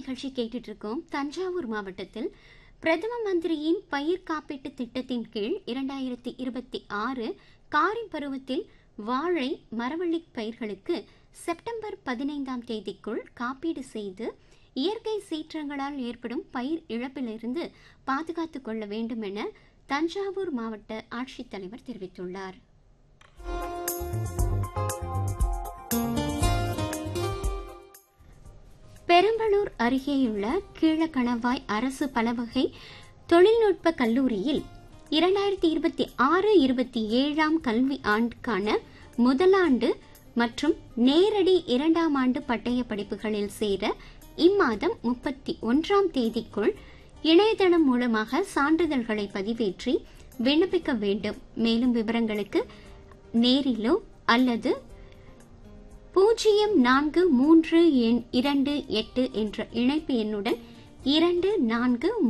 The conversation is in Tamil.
நிகழ்ச்சி கேட்டுட்டு இருக்கோம் தஞ்சாவூர் மாவட்டத்தில் பிரதம மந்திரியின் பயிர் காப்பீட்டு திட்டத்தின் கீழ் இரண்டாயிரத்தி இருபத்தி ஆறு காரின் பருவத்தில் வாழை மரவள்ளி பயிர்களுக்கு செப்டம்பர் பதினைந்தாம் தேதிக்குள் காப்பீடு செய்து இயற்கை சீற்றங்களால் ஏற்படும் பயிர் இழப்பிலிருந்து பாதுகாத்துக் கொள்ள வேண்டும் என தஞ்சாவூர் மாவட்ட ஆட்சித்தலைவர் தெரிவித்துள்ளார் பெரம்பலூர் அருகேயுள்ள கீழக்கணவாய் அரசு பலவகை தொழில்நுட்ப கல்லூரியில் இரண்டாயிரத்தி இருபத்தி ஆறு இருபத்தி ஏழாம் கல்வி ஆண்டுக்கான முதலாண்டு மற்றும் நேரடி இரண்டாம் ஆண்டு பட்டய படிப்புகளில் சேர இம்மாதம் முப்பத்தி ஒன்றாம் தேதிக்குள் இணையதளம் மூலமாக சான்றிதழ்களை பதிவேற்றி விண்ணப்பிக்க வேண்டும் மேலும் விவரங்களுக்கு நேரிலோ அல்லது பூஜ்ஜியம் நான்கு மூன்று எண் இரண்டு எட்டு என்ற இணைப்பு எண்ணுடன் இரண்டு நான்கு